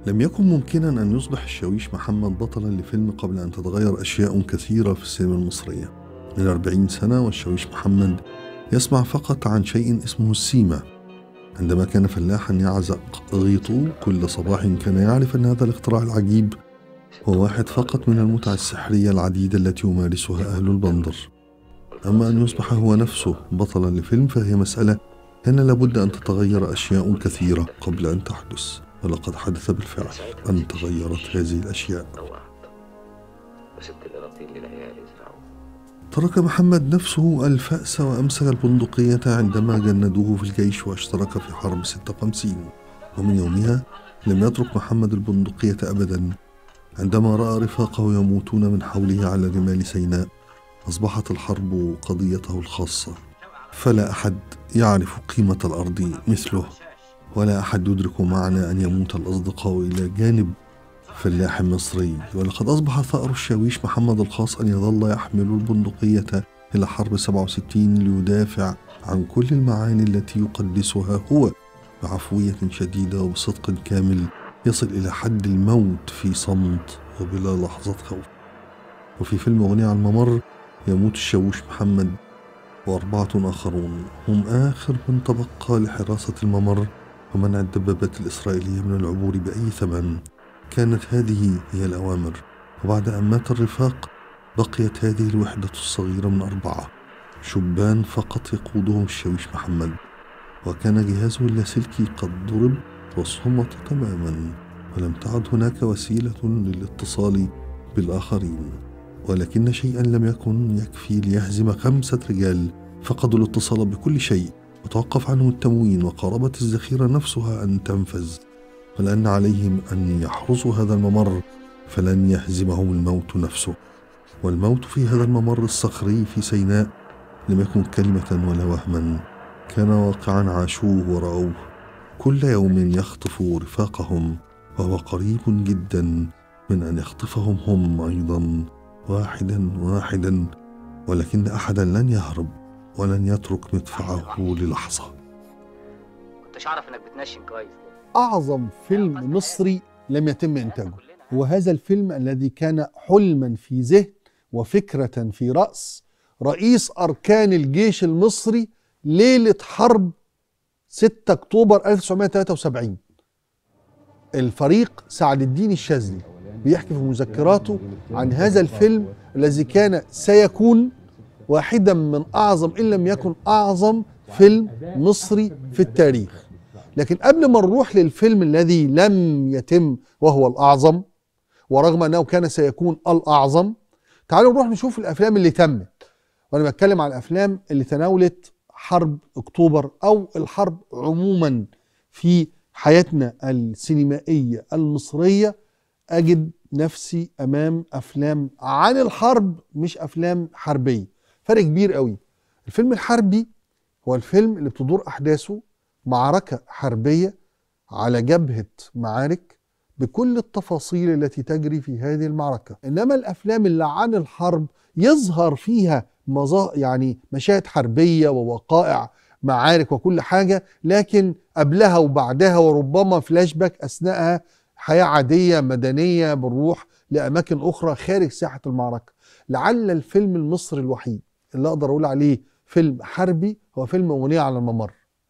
لم يكن ممكنا أن يصبح الشاويش محمد بطلا لفيلم قبل أن تتغير أشياء كثيرة في السينما المصرية من أربعين سنة والشاويش محمد يسمع فقط عن شيء اسمه السيمة عندما كان فلاحا يعزق غيطه كل صباح كان يعرف أن هذا الاختراع العجيب هو واحد فقط من المتع السحرية العديدة التي يمارسها أهل البندر أما أن يصبح هو نفسه بطلا لفيلم فهي مسألة كان لابد أن تتغير أشياء كثيرة قبل أن تحدث ولقد حدث بالفعل أن تغيرت هذه الأشياء ترك محمد نفسه الفأس وأمسك البندقية عندما جندوه في الجيش واشترك في حرب 56 ومن يومها لم يترك محمد البندقية أبدا عندما رأى رفاقه يموتون من حوله على رمال سيناء أصبحت الحرب قضيته الخاصة فلا أحد يعرف قيمة الأرض مثله ولا أحد يدرك معنى أن يموت الأصدقاء إلى جانب فلاح مصري ولقد أصبح ثأر الشاويش محمد الخاص أن يظل يحمل البندقية إلى حرب 67 ليدافع عن كل المعاني التي يقدسها هو بعفوية شديدة وبصدق كامل يصل إلى حد الموت في صمت وبلا لحظة خوف وفي فيلم أغنية على الممر يموت الشاويش محمد وأربعة آخرون هم آخر من تبقى لحراسة الممر ومنع الدبابات الإسرائيلية من العبور بأي ثمن كانت هذه هي الأوامر وبعد أن مات الرفاق بقيت هذه الوحدة الصغيرة من أربعة شبان فقط يقودهم الشاويش محمد وكان جهازه اللاسلكي قد ضرب وصمت تماما ولم تعد هناك وسيلة للاتصال بالآخرين ولكن شيئا لم يكن يكفي ليهزم خمسة رجال فقدوا الاتصال بكل شيء وتوقف عنهم التموين وقاربت الذخيرة نفسها أن تنفذ ولأن عليهم أن يحرسوا هذا الممر فلن يهزمهم الموت نفسه والموت في هذا الممر الصخري في سيناء لم يكن كلمة ولا وهما كان واقعا عاشوه ورأوه كل يوم يخطف رفاقهم وهو قريب جدا من أن يخطفهم هم أيضا واحدا واحدا ولكن أحدا لن يهرب ولن يترك مدفعه للحظة كنتش اعرف انك بتنشن كويس أعظم فيلم مصري لم يتم إنتاجه هو هذا الفيلم الذي كان حلما في ذهن وفكرة في رأس رئيس أركان الجيش المصري ليلة حرب 6 أكتوبر 1973 الفريق سعد الدين الشاذلي بيحكي في مذكراته عن هذا الفيلم الذي كان سيكون واحدا من أعظم إن لم يكن أعظم فيلم مصري في التاريخ لكن قبل ما نروح للفيلم الذي لم يتم وهو الأعظم ورغم أنه كان سيكون الأعظم تعالوا نروح نشوف الأفلام اللي تمت وأنا بتكلم عن الأفلام اللي تناولت حرب أكتوبر أو الحرب عموما في حياتنا السينمائية المصرية أجد نفسي أمام أفلام عن الحرب مش أفلام حربية فرق كبير قوي الفيلم الحربي هو الفيلم اللي بتدور أحداثه معركة حربية على جبهة معارك بكل التفاصيل التي تجري في هذه المعركة إنما الأفلام اللي عن الحرب يظهر فيها مظا يعني مشاهد حربية ووقائع معارك وكل حاجة لكن قبلها وبعدها وربما فلاش باك أثناءها حياة عادية مدنية بنروح لأماكن أخرى خارج ساحة المعركة لعل الفيلم المصري الوحيد اللي أقدر أقول عليه فيلم حربي هو فيلم أغنية على الممر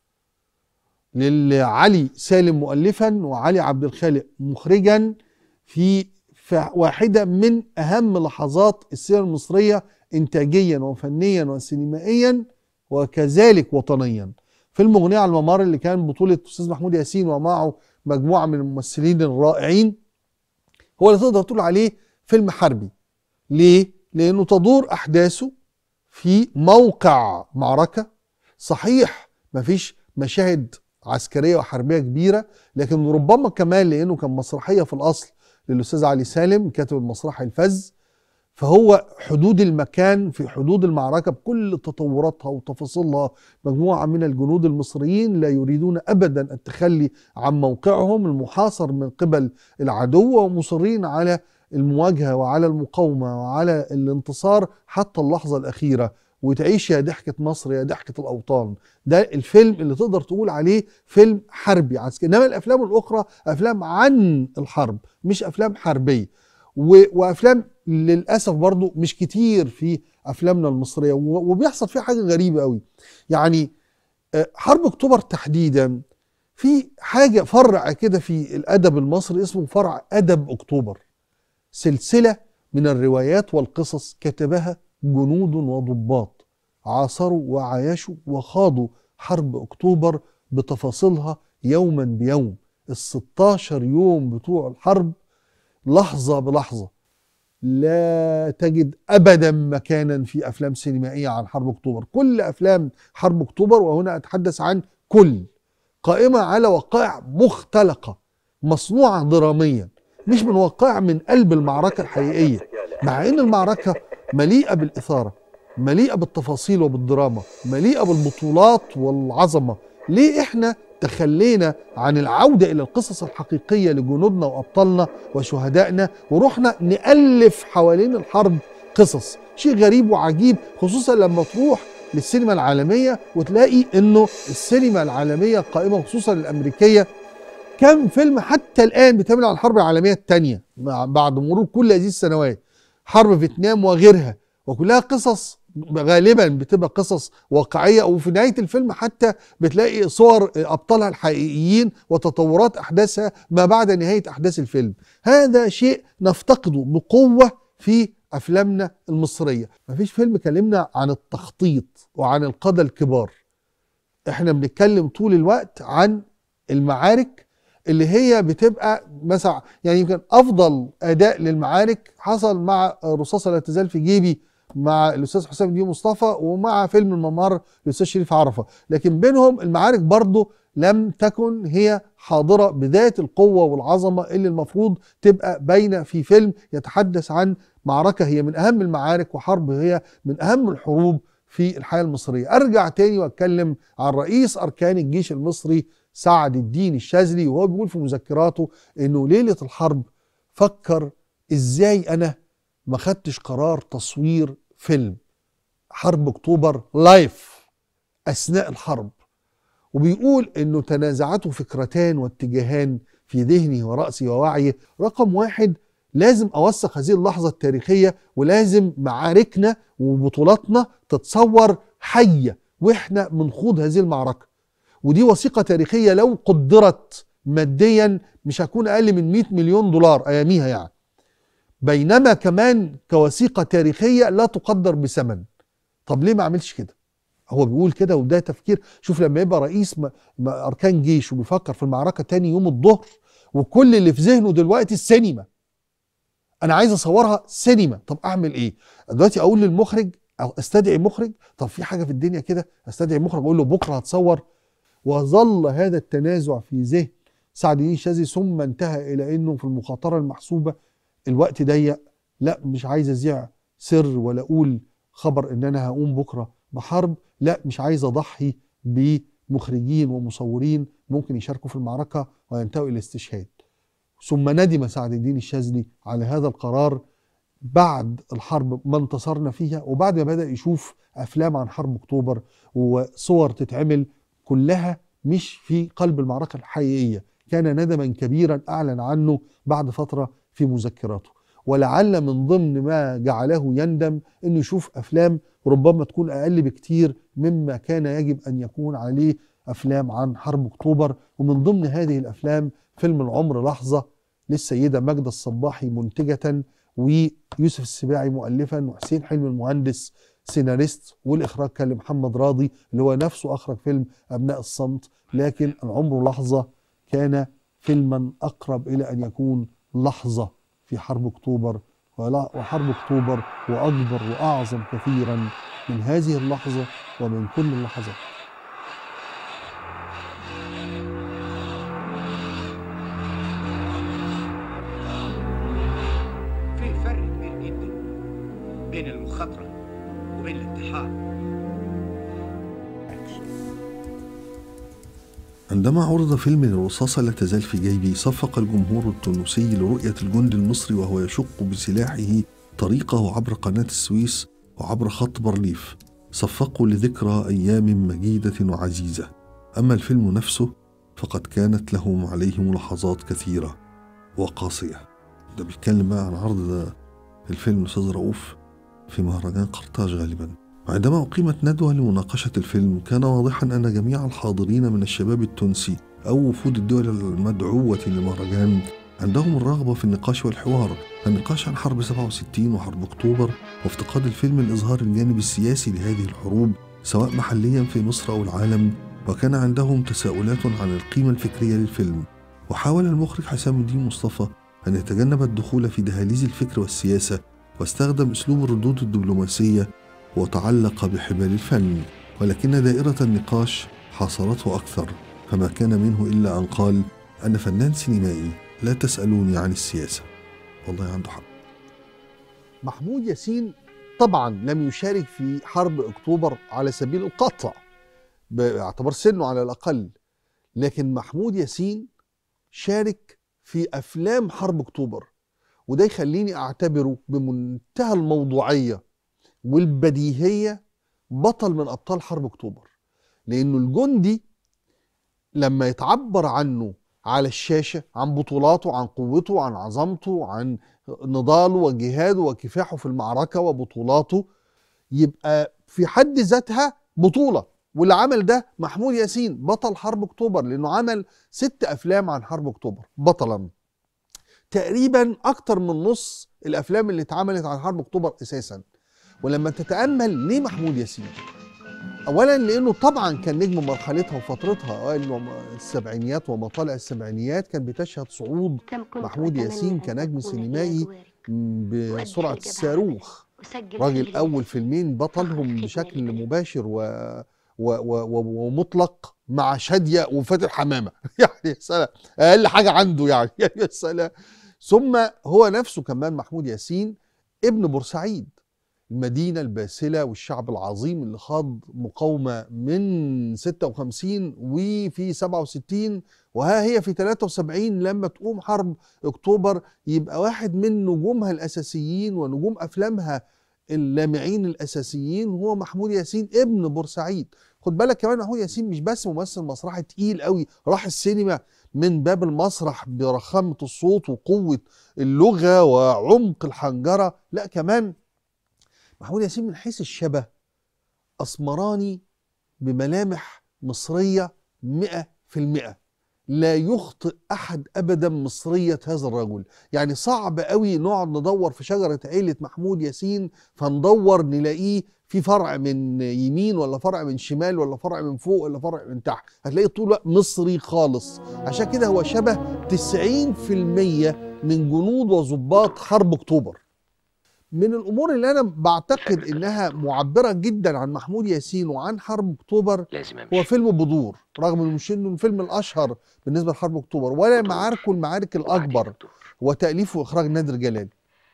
لعلي سالم مؤلفا وعلي عبد الخالق مخرجا في واحدة من أهم لحظات السينما المصرية إنتاجيا وفنيا وسينمائيا وكذلك وطنيا فيلم أغنية على الممر اللي كان بطولة الأستاذ محمود ياسين ومعه مجموعة من الممثلين الرائعين هو اللي تقدر تقول عليه فيلم حربي ليه؟ لأنه تدور أحداثه في موقع معركة صحيح مفيش مشاهد عسكرية وحربية كبيرة لكن ربما كمان لأنه كان مسرحية في الأصل للأستاذ علي سالم كاتب المسرحي الفذ فهو حدود المكان في حدود المعركة بكل تطوراتها وتفاصيلها مجموعة من الجنود المصريين لا يريدون أبدا التخلي عن موقعهم المحاصر من قبل العدو ومصرين على المواجهة وعلى المقاومة وعلى الانتصار حتى اللحظة الأخيرة وتعيش يا ضحكة مصر يا ضحكة الأوطان ده الفيلم اللي تقدر تقول عليه فيلم حربي عسكري إنما الأفلام الأخرى أفلام عن الحرب مش أفلام حربية و- وأفلام للأسف برضو مش كتير في أفلامنا المصرية و- وبيحصل فيها حاجة غريبة قوي يعني آه، حرب أكتوبر تحديدا في حاجة فرع كده في الأدب المصري اسمه فرع أدب أكتوبر سلسلة من الروايات والقصص كتبها جنود وضباط عاصروا وعايشوا وخاضوا حرب أكتوبر بتفاصيلها يوما بيوم الستاشر يوم بتوع الحرب لحظة بلحظة لا تجد أبدا مكانا في أفلام سينمائية عن حرب أكتوبر كل أفلام حرب أكتوبر وهنا أتحدث عن كل قائمة على وقائع مختلقة مصنوعة دراميا مش من وقائع من قلب المعركة الحقيقية مع ان المعركة مليئة بالإثارة مليئة بالتفاصيل وبالدراما مليئة بالبطولات والعظمة ليه احنا تخلينا عن العودة إلى القصص الحقيقية لجنودنا وأبطالنا وشهدائنا ورحنا نألف حوالين الحرب قصص شيء غريب وعجيب خصوصا لما تروح للسينما العالمية وتلاقي انه السينما العالمية القائمة خصوصا الأمريكية كم فيلم حتى الآن بيتعمل عن الحرب العالمية الثانية بعد مرور كل هذه السنوات حرب فيتنام وغيرها وكلها قصص غالبا بتبقى قصص واقعية وفي نهاية الفيلم حتى بتلاقي صور أبطالها الحقيقيين وتطورات أحداثها ما بعد نهاية أحداث الفيلم هذا شيء نفتقده بقوة في أفلامنا المصرية مفيش فيلم كلمنا عن التخطيط وعن القادة الكبار احنا بنتكلم طول الوقت عن المعارك اللي هي بتبقى مثلا يعني يمكن افضل اداء للمعارك حصل مع رصاصه لا تزال في جيبي مع الاستاذ حسام الدين مصطفى ومع فيلم الممر الاستاذ شريف عرفه لكن بينهم المعارك برضه لم تكن هي حاضره بذات القوه والعظمه اللي المفروض تبقى باينه في فيلم يتحدث عن معركه هي من اهم المعارك وحرب هي من اهم الحروب في الحياه المصريه ارجع تاني واتكلم عن رئيس اركان الجيش المصري سعد الدين الشاذلي وهو بيقول في مذكراته انه ليله الحرب فكر ازاي انا ما خدتش قرار تصوير فيلم حرب اكتوبر لايف اثناء الحرب وبيقول انه تنازعته فكرتان واتجاهان في ذهنه ورأسه ووعيه رقم واحد لازم اوثق هذه اللحظه التاريخيه ولازم معاركنا وبطولاتنا تتصور حيه واحنا بنخوض هذه المعركه ودي وثيقه تاريخيه لو قدرت ماديا مش هتكون اقل من 100 مليون دولار اياميها يعني بينما كمان كوثيقه تاريخيه لا تقدر بثمن طب ليه ما عملش كده هو بيقول كده وده تفكير شوف لما يبقى رئيس م- م- اركان جيش وبيفكر في المعركه تاني يوم الظهر وكل اللي في ذهنه دلوقتي السينما انا عايز اصورها سينما طب اعمل ايه دلوقتي اقول للمخرج أو استدعي مخرج طب في حاجه في الدنيا كده استدعي مخرج اقول له بكره هتصور وظل هذا التنازع في ذهن سعد الدين الشاذلي ثم انتهى الى انه في المخاطره المحسوبه الوقت ضيق لا مش عايز اذيع سر ولا اقول خبر ان انا هقوم بكره بحرب لا مش عايز اضحي بمخرجين ومصورين ممكن يشاركوا في المعركه وينتهوا الى الاستشهاد ثم ندم سعد الدين الشاذلي على هذا القرار بعد الحرب ما انتصرنا فيها وبعد ما بدأ يشوف أفلام عن حرب أكتوبر وصور تتعمل كلها مش في قلب المعركة الحقيقية كان ندما كبيرا أعلن عنه بعد فترة في مذكراته ولعل من ضمن ما جعله يندم أنه يشوف أفلام ربما تكون أقل بكتير مما كان يجب أن يكون عليه أفلام عن حرب أكتوبر ومن ضمن هذه الأفلام فيلم العمر لحظة للسيدة ماجدة الصباحي منتجة ويوسف السباعي مؤلفا وحسين حلمي المهندس سيناريست والإخراج كان لمحمد راضي اللي هو نفسه أخرج فيلم أبناء الصمت لكن العمر لحظة كان فيلما أقرب إلى أن يكون لحظة في حرب أكتوبر ولا- وحرب أكتوبر وأكبر وأعظم كثيرا من هذه اللحظة ومن كل اللحظات في فرق كبير جدا بين المخاطرة وبين الانتحار عندما عرض فيلم الرصاصة لا تزال في جيبي صفق الجمهور التونسي لرؤية الجندي المصري وهو يشق بسلاحه طريقه عبر قناة السويس وعبر خط بارليف صفقوا لذكرى أيام مجيدة وعزيزة أما الفيلم نفسه فقد كانت لهم عليه ملاحظات كثيرة وقاسية ده بيتكلم بقى عن عرض الفيلم الأستاذ رؤوف في مهرجان قرطاج غالبا وعندما أقيمت ندوة لمناقشة الفيلم كان واضحا أن جميع الحاضرين من الشباب التونسي أو وفود الدول المدعوة للمهرجان عندهم الرغبة في النقاش والحوار النقاش عن حرب 67 وحرب أكتوبر وافتقاد الفيلم لإظهار الجانب السياسي لهذه الحروب سواء محليا في مصر أو العالم وكان عندهم تساؤلات عن القيمة الفكرية للفيلم وحاول المخرج حسام الدين مصطفى أن يتجنب الدخول في دهاليز الفكر والسياسة واستخدم أسلوب الردود الدبلوماسية وتعلق بحبال الفن ولكن دائرة النقاش حاصرته أكثر فما كان منه إلا أن قال أنا فنان سينمائي لا تسألوني عن السياسة والله عنده حق محمود ياسين طبعا لم يشارك في حرب اكتوبر على سبيل القطع باعتبار سنه على الاقل لكن محمود ياسين شارك في افلام حرب اكتوبر وده يخليني اعتبره بمنتهى الموضوعيه والبديهيه بطل من ابطال حرب اكتوبر لانه الجندي لما يتعبر عنه على الشاشه عن بطولاته عن قوته عن عظمته عن نضاله وجهاده وكفاحه في المعركه وبطولاته يبقى في حد ذاتها بطوله واللي عمل ده محمود ياسين بطل حرب اكتوبر لانه عمل ست افلام عن حرب اكتوبر بطلا تقريبا اكتر من نص الافلام اللي اتعملت عن حرب اكتوبر اساسا ولما تتامل ليه محمود ياسين اولا لانه طبعا كان نجم مرحلتها وفترتها اوائل السبعينيات ومطالع السبعينيات كان بتشهد صعود محمود ياسين كنجم سينمائي بسرعه الصاروخ راجل اول فيلمين بطلهم بشكل مباشر و... و... و... ومطلق مع شاديه وفاتن حمامه يعني يا سلام اقل حاجه عنده يعني يا سلام ثم هو نفسه كمان محمود ياسين ابن بورسعيد المدينة الباسلة والشعب العظيم اللي خاض مقاومة من 56 وفي 67 وها هي في 73 لما تقوم حرب اكتوبر يبقى واحد من نجومها الاساسيين ونجوم افلامها اللامعين الاساسيين هو محمود ياسين ابن بورسعيد خد بالك كمان محمود ياسين مش بس ممثل مسرحي تقيل قوي راح السينما من باب المسرح برخامة الصوت وقوة اللغة وعمق الحنجرة لا كمان محمود ياسين من حيث الشبه أسمراني بملامح مصرية مئة في المئة لا يخطئ أحد أبدا مصرية هذا الرجل يعني صعب قوي نقعد ندور في شجرة عيلة محمود ياسين فندور نلاقيه في فرع من يمين ولا فرع من شمال ولا فرع من فوق ولا فرع من تحت هتلاقيه طول الوقت مصري خالص عشان كده هو شبه 90% من جنود وضباط حرب اكتوبر من الامور اللي انا بعتقد انها معبره جدا عن محمود ياسين وعن حرب اكتوبر لازم هو امشي فيلم بدور رغم انه مش انه الفيلم الاشهر بالنسبه لحرب اكتوبر ولا معاركه المعارك الاكبر هو تاليف واخراج نادر جلال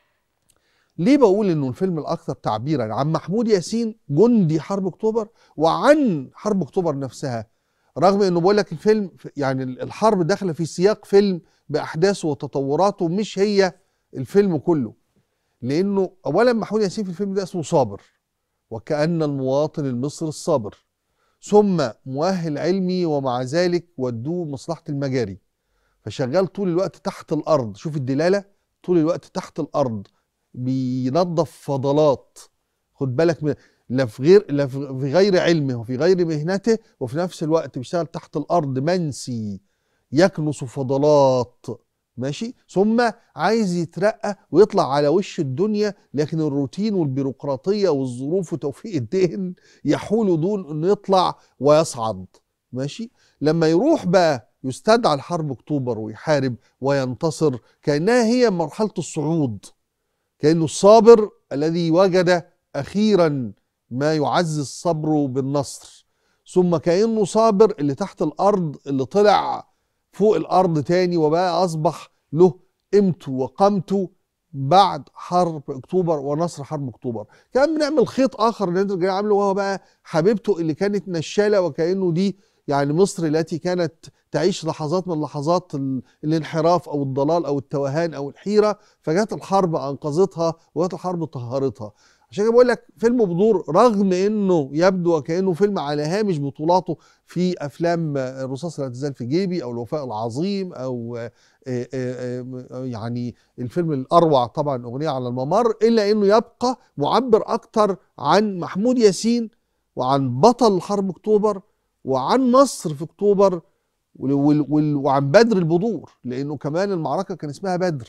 ليه بقول انه الفيلم الاكثر تعبيرا عن محمود ياسين جندي حرب اكتوبر وعن حرب اكتوبر نفسها رغم انه بقول لك الفيلم يعني الحرب داخله في سياق فيلم باحداثه وتطوراته مش هي الفيلم كله لانه اولا محمود ياسين في الفيلم ده اسمه صابر وكأن المواطن المصري الصابر ثم مؤهل علمي ومع ذلك ودوه مصلحة المجاري فشغال طول الوقت تحت الأرض شوف الدلالة طول الوقت تحت الأرض بينظف فضلات خد بالك من لا في غير لا في غير علمه وفي غير مهنته وفي نفس الوقت بيشتغل تحت الأرض منسي يكنس فضلات ماشي ثم عايز يترقى ويطلع على وش الدنيا لكن الروتين والبيروقراطيه والظروف وتوفيق الدين يحول دون انه يطلع ويصعد ماشي لما يروح بقى يستدعى لحرب اكتوبر ويحارب وينتصر كانها هي مرحله الصعود كانه الصابر الذي وجد اخيرا ما يعزز صبره بالنصر ثم كانه صابر اللي تحت الارض اللي طلع فوق الارض تاني وبقى اصبح له قيمته وقامته بعد حرب اكتوبر ونصر حرب اكتوبر كان بنعمل خيط اخر نادر جلال عامله وهو بقى حبيبته اللي كانت نشاله وكانه دي يعني مصر التي كانت تعيش لحظات من لحظات ال- الانحراف او الضلال او التوهان او الحيره فجت الحرب انقذتها وجت الحرب طهرتها عشان كده بقول لك فيلم بدور رغم انه يبدو وكانه فيلم على هامش بطولاته في افلام آه، الرصاص لا تزال في جيبي او الوفاء العظيم او آه، آه، آه، آه، يعني الفيلم الاروع طبعا اغنيه على الممر الا انه يبقى معبر اكتر عن محمود ياسين وعن بطل حرب اكتوبر وعن مصر في اكتوبر وال- وال- وال- وعن بدر البدور لانه كمان المعركه كان اسمها بدر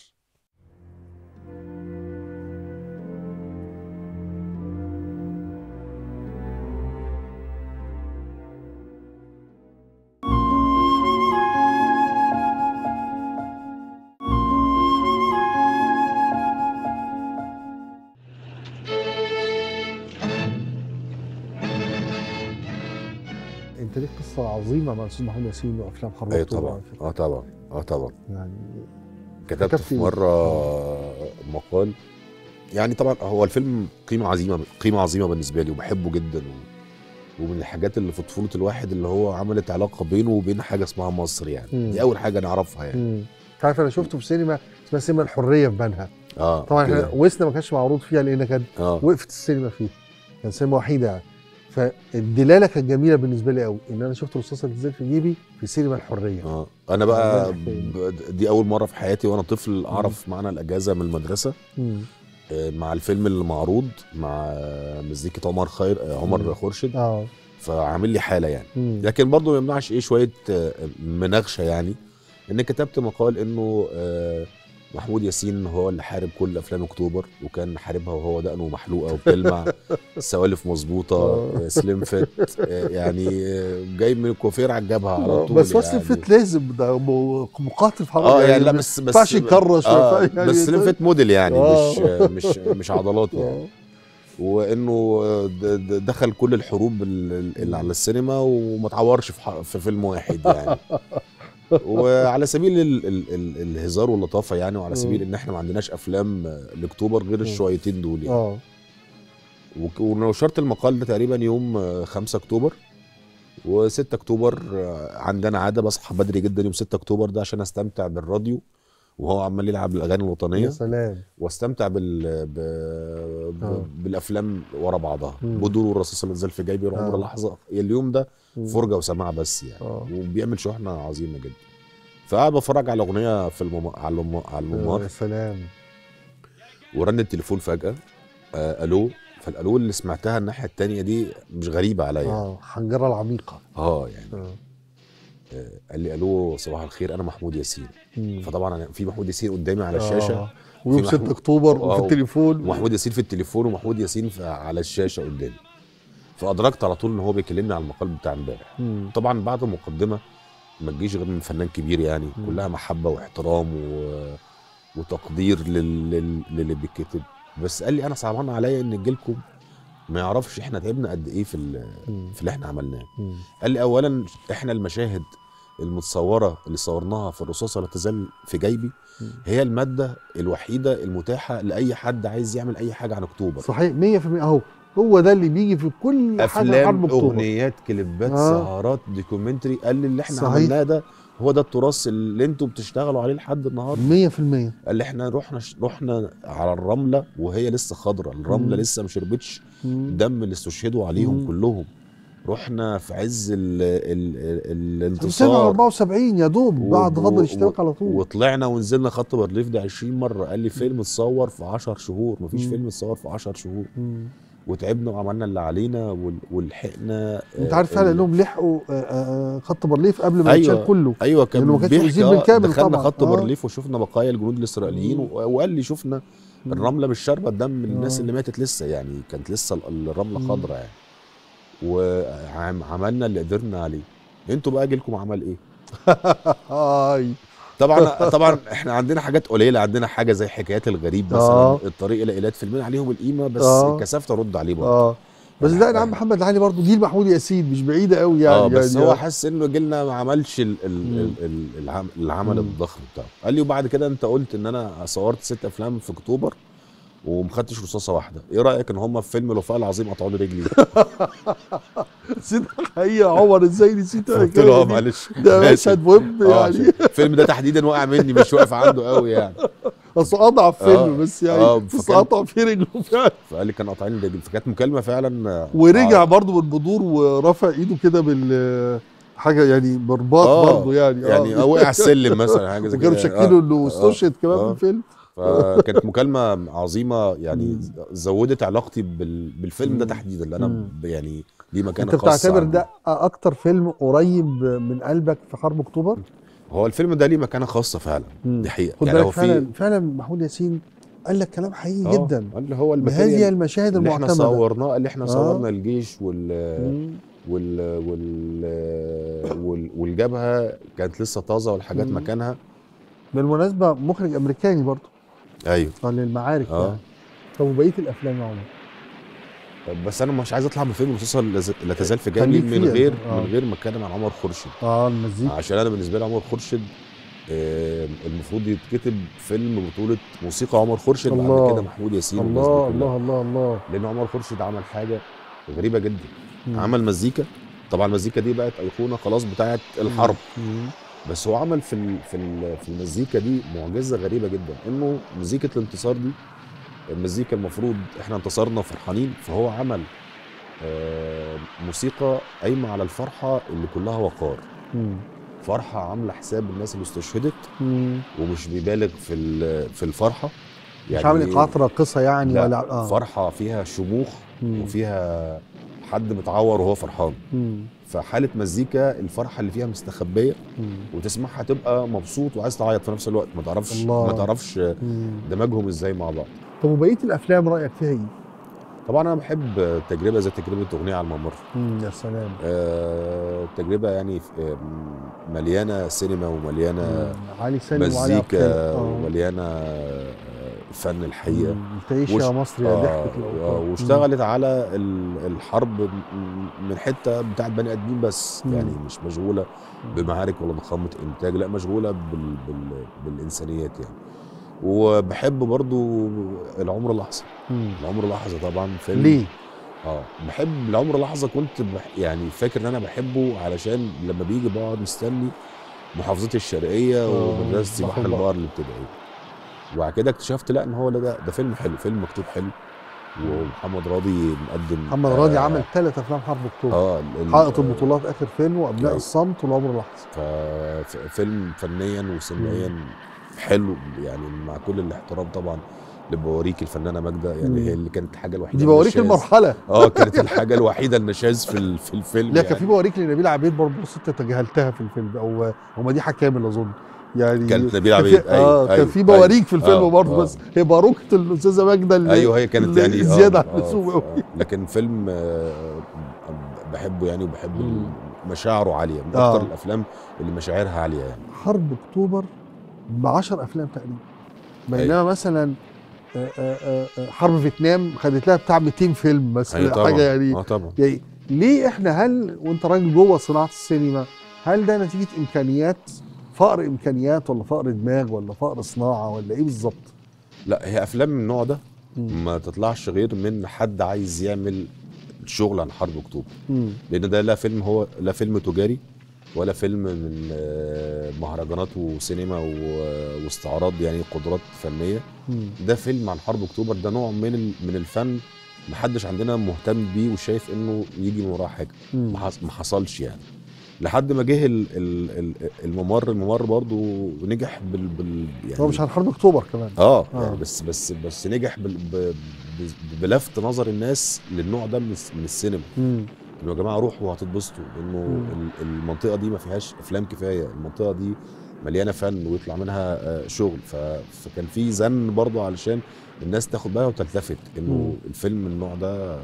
انت ليك قصه عظيمه مع الاستاذ محمود ياسين وافلام حرب اي اكتوبر طبعا على فكرة. اه طبعا اه طبعا يعني كتبت كتبت في إيه؟ مره مقال يعني طبعا هو الفيلم قيمه عظيمه قيمه عظيمه بالنسبه لي وبحبه جدا و... ومن الحاجات اللي في طفوله الواحد اللي هو عملت علاقه بينه وبين حاجه اسمها مصر يعني مم. دي اول حاجه نعرفها يعني مم. انت عارف انا شفته في سينما اسمها سينما الحريه في بنها اه طبعا احنا كده. وسنا ما كانش معروض فيها لان كان اه وقفت السينما فيه كان سينما وحيده يعني فالدلاله كانت جميله بالنسبه لي قوي ان انا شفت رصاصه بتنزل في جيبي في سينما الحريه اه انا بقى عملنا حكاية. ب- دي اول مره في حياتي وانا طفل اعرف معنى الاجازه من المدرسه مم. آه، مع الفيلم اللي معروض مع مزيكة عمر خير آه، عمر مم. خورشيد اه فعامل لي حاله يعني مم. لكن برضه ما يمنعش ايه شويه آه، مناغشه يعني ان كتبت مقال انه آه، محمود ياسين هو اللي حارب كل افلام اكتوبر وكان حاربها وهو دقنه محلوقه وبتلمع السوالف مظبوطه آه، سليم فت آه، يعني آه، جاي من الكوافير على الجبهه على طول بس وصل يعني. فت لازم ده م- مقاتل في حرب اه يعني لا بس ما بس ينفعش يكرش ما آه ينفعش- يعني بس سليم فت موديل يعني آه. مش مش مش عضلات يعني آه. وانه د- د- دخل كل الحروب ال- اللي على السينما وما اتعورش في, ح- في فيلم واحد يعني وعلى سبيل ال ال ال الهزار واللطافه يعني وعلى سبيل ان احنا ما عندناش افلام لاكتوبر غير الشويتين دول يعني اه وك- ونشرت المقال ده تقريبا يوم آه، 5 اكتوبر و6 اكتوبر آه، عندنا عاده بصحى بدري جدا يوم 6 اكتوبر ده عشان استمتع بالراديو وهو عمال يلعب الاغاني الوطنيه يا سلام واستمتع بال ب... ب... آه. بالافلام ورا بعضها مم. بدور والرصاص اللي نزل في جيبي عمر آه. لحظه اليوم ده مم. فرجه وسماع بس يعني اه وبيعمل شحنه عظيمه جدا فقعد بتفرج على اغنيه في المم... على الم... على يا الممر سلام ورن التليفون فجاه آه الو فالالو اللي سمعتها الناحيه التانية دي مش غريبه عليا اه حنجره العميقه اه يعني اه آه قال لي الو صباح الخير انا محمود ياسين مم. فطبعا أنا في محمود ياسين قدامي على الشاشه آه. ويوم في 6 محمود- اكتوبر آه. وفي التليفون ومحمود ياسين في التليفون ومحمود ياسين في على الشاشه قدامي فادركت على طول ان هو بيكلمني على المقال بتاع امبارح مم. طبعا بعد المقدمه ما تجيش غير من فنان كبير يعني مم. كلها محبه واحترام و... وتقدير لل... لل... للي بيتكتب بس قال لي انا صعبان عليا ان جيلكم ما يعرفش احنا تعبنا قد ايه في ال... مم. في اللي احنا عملناه مم. قال لي اولا احنا المشاهد المتصوره اللي صورناها في الرصاصه لا تزال في جيبي مم. هي الماده الوحيده المتاحه لاي حد عايز يعمل اي حاجه عن اكتوبر صحيح 100% اهو هو ده اللي بيجي في كل حاجه حرب افلام اكتوبر اغنيات كليبات آه. سهرات دوكيومنتري قال لي اللي احنا صحيح. عملناه ده هو ده التراث اللي انتوا بتشتغلوا عليه لحد النهارده 100% قال لي احنا رحنا رحنا على الرمله وهي لسه خضراء الرمله مم. لسه ما شربتش مم. دم اللي استشهدوا عليهم مم. كلهم رحنا في عز ال ال ال في سنة الانتصار 74 يا دوب و- بعد و- غض الاشتراك على طول وطلعنا ونزلنا خط بارليف ده 20 مره قال لي فيلم اتصور في 10 شهور مفيش مم. فيلم اتصور في 10 شهور مم. وتعبنا وعملنا اللي علينا وال- ولحقنا انت آه، عارف فعلا ال- انهم لحقوا آه، آه، خط بارليف قبل ما أيوة. يتشال كله ايوه كان لأنه ما كانش بيحكي أزيل آه، بالكامل دخلنا طبعاً. خط آه. بارليف وشفنا بقايا الجنود الاسرائيليين مم. و- وقال لي شفنا مم. الرمله مش شاربه الدم الناس آه. اللي ماتت لسه يعني كانت لسه ال- الرمله مم. خضراء يعني وعملنا اللي قدرنا عليه انتوا بقى جيلكم عمل ايه هاي طبعا طبعا احنا عندنا حاجات قليله عندنا حاجه زي حكايات الغريب مثلا آه. الطريق الى ايلات فيلمين عليهم القيمه بس آه. كسفت ارد عليه برضه اه بس ده يا عم محمد علي برضه جيل محمود ياسين مش بعيده قوي يعني اه بس يعني هو حس انه جيلنا ما عملش ال ال مم. ال ال العم- العمل مم. الضخم بتاعه قال لي وبعد كده انت قلت ان انا صورت ست افلام في اكتوبر وما خدتش رصاصه واحده ايه رايك ان هم في فيلم الوفاء العظيم قطعوا لي رجلي نسيت الحقيقه عمر ازاي نسيت قلت له اه الحكاية دي؟ معلش ده ماشي. مشهد مهم اه يعني عشان الفيلم ده تحديدا وقع مني مش واقف عنده قوي يعني اصل اضعف آه، فيلم بس يعني آه، بس فكان- قطع فيه رجله فعلا فقال لي كان قاطعين الرجل فكانت مكالمه فعلا آه، ورجع آه، برضه بالبدور ورفع ايده كده بال حاجه يعني برباط آه، برضه يعني يعني آه، وقع على السلم مثلا حاجه زي وكانوا كده شكلوا آه، انه آه، استشهد كمان في آه. الفيلم فكانت مكالمه عظيمه يعني مم. زودت علاقتي بال- بالفيلم ده مم. تحديدا اللي انا مم. ب- يعني ليه مكانه انت خاصه بتعتبر عندي. ده اكتر فيلم قريب من قلبك في حرب اكتوبر؟ هو الفيلم ده ليه مكانه خاصه فعلا مم. دي حقيقه خد يعني هو بالك في فعلا فعلا محمود ياسين قال لك كلام حقيقي آه، جدا اللي هو بهذه الماتيريال المشاهد اللي احنا المعتمده صورناه اللي احنا آه. صورنا الجيش وال مم. وال وال وال والجبهه كانت لسه طازه والحاجات مم. مكانها بالمناسبه مخرج امريكاني برضه ايوه قال للمعارك آه. يعني طب وبقيه الافلام يا عمر؟ بس انا مش عايز اطلع من فيلم مسلسل لز- لا تزال في خليك جانبي من فيها. غير آه. من غير ما اتكلم عن عمر خورشيد اه المزيكا عشان انا بالنسبه لي عمر خورشيد آه، المفروض يتكتب فيلم بطوله موسيقى عمر خورشيد بعد الله. كده محمود ياسين والناس دي الله كلها. الله الله الله لان عمر خورشيد عمل حاجه غريبه جدا مم. عمل مزيكا طبعا المزيكا دي بقت ايقونه خلاص بتاعه الحرب مم. بس هو عمل في ال- في ال- في المزيكا دي معجزه غريبه جدا انه مزيكه الانتصار دي المزيكا المفروض احنا انتصرنا وفرحانين فهو عمل آه، موسيقى قايمه على الفرحه اللي كلها وقار مم. فرحه عامله حساب الناس اللي استشهدت مم. ومش بيبالغ في ال- في الفرحه مش عامل ايقاعات راقصه يعني لا ولا اه فرحه فيها شموخ مم. وفيها حد متعور وهو فرحان مم. فحاله مزيكا الفرحه اللي فيها مستخبيه مم. وتسمعها تبقى مبسوط وعايز تعيط في نفس الوقت ما تعرفش الله. ما تعرفش مم. دمجهم ازاي مع بعض طب وبقيه الافلام رايك فيها ايه؟ طبعا انا بحب تجربه زي تجربه اغنيه على الممر مم. يا سلام آه، تجربه يعني آه، مليانه سينما ومليانه مم. علي سالم وعلي عبد مزيكا الخالق. آه. ومليانه آه، فن الحقيقه مم. تعيش وش- يا مصر يا آه، ضحكة آه، الأوطان. واشتغلت على ال- الحرب م- من حته بتاعت بني ادمين بس مم. يعني مش مشغوله مم. بمعارك ولا ضخامه انتاج لا مشغوله بال بال بالانسانيات يعني وبحب برضو العمر لحظه مم. العمر لحظه طبعا فيلم ليه؟ اه بحب العمر لحظه كنت بح يعني فاكر ان انا بحبه علشان لما بيجي بقعد مستني محافظتي الشرقيه آه، ومدرستي بحر بحر البقر. البقر الابتدائيه وبعد كده اكتشفت لا ان هو لا ده ده فيلم حلو فيلم مكتوب حلو ومحمد راضي مقدم محمد راضي آه، عمل ثلاث افلام حرب اكتوبر اه ال- ال- حائط البطولات اخر فيلم وابناء أيوة. الصمت والعمر لحظه ف- ف- فيلم فنيا وسينمائيا حلو يعني مع كل الاحترام طبعا لبواريك الفنانه ماجده يعني مم. هي اللي كانت الحاجه الوحيده دي بوريك النشاز. المرحله اه كانت الحاجه الوحيده النشاز في ال- في الفيلم لا كان يعني. في بوريك لنبيل عبيد برضه بس انت تجاهلتها في الفيلم او او مديحه كامل اظن يعني كانت نبيل كان في- عبيد، اه أيوة، كان أيوة، في بواريك أيوة. في الفيلم آه، برضه آه. بس هي باروكه الاستاذه ماجده اللي ايوه هي كانت اللي يعني زياده آه، عن اللزوم آه، قوي آه. لكن فيلم آه، بحبه يعني وبحب مم. مشاعره عاليه من آه. اكتر الافلام اللي مشاعرها عاليه يعني حرب اكتوبر ب 10 افلام تقريبا بينما مثلا آه، آه، آه، حرب فيتنام خدت لها بتاع 200 فيلم مثلا أيوة طبعا حاجه يعني اه طبعا يعني ليه احنا هل وانت راجل جوه صناعه السينما هل ده نتيجه امكانيات فقر امكانيات ولا فقر دماغ ولا فقر صناعه ولا ايه بالظبط؟ لا هي افلام من النوع ده مم. ما تطلعش غير من حد عايز يعمل شغل عن حرب اكتوبر مم. لان ده لا فيلم هو لا فيلم تجاري ولا فيلم من آه، مهرجانات وسينما و- واستعراض يعني قدرات فنيه مم. ده فيلم عن حرب اكتوبر ده نوع من ال- من الفن محدش عندنا مهتم بيه وشايف انه يجي من وراه حاجه مم. ما حص- ما حصلش يعني لحد ما جه ال- ال- ال- الممر الممر برضو نجح بال, بال يعني هو مش عن حرب اكتوبر كمان اه آه. يعني بس بس بس نجح بال ب ب- بلفت نظر الناس للنوع ده من الس- من السينما مم. انه يا جماعه روحوا هتتبسطوا لانه مم. ال- المنطقه دي ما فيهاش افلام كفايه المنطقه دي مليانه فن ويطلع منها آه، شغل ف... فكان في زن برضه علشان الناس تاخد بالها وتلتفت انه مم. الفيلم من النوع ده آه،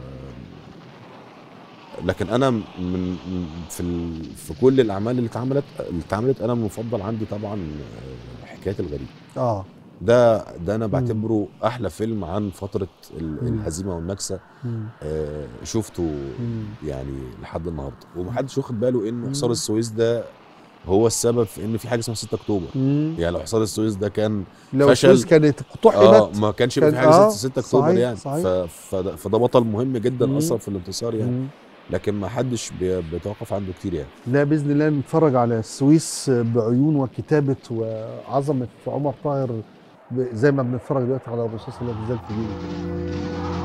لكن انا من من- في ال... في كل الاعمال اللي اتعملت اللي اتعملت انا المفضل عندي طبعا آه، حكايه الغريب اه ده ده انا بعتبره احلى فيلم عن فتره ال- مم. الهزيمه والنكسه مم. آه، شفته مم. يعني لحد النهارده ومحدش واخد باله ان مم. حصار السويس ده هو السبب في ان في حاجه اسمها 6 اكتوبر مم. يعني لو حصار السويس ده كان لو فشل. السويس كانت اه قطعت ما كانش يبقى في كان- حاجه آه، 6 6 اكتوبر صحيح، يعني صحيح. ف... فده, فده بطل مهم جدا مم. اصلا في الانتصار يعني مم. لكن ما حدش بي... بيتوقف عنده كتير يعني لا باذن الله نتفرج على السويس بعيون وكتابه وعظمه عمر طاهر ب- زي ما بنتفرج دلوقتي على الرصاص اللي بيزال في جيبه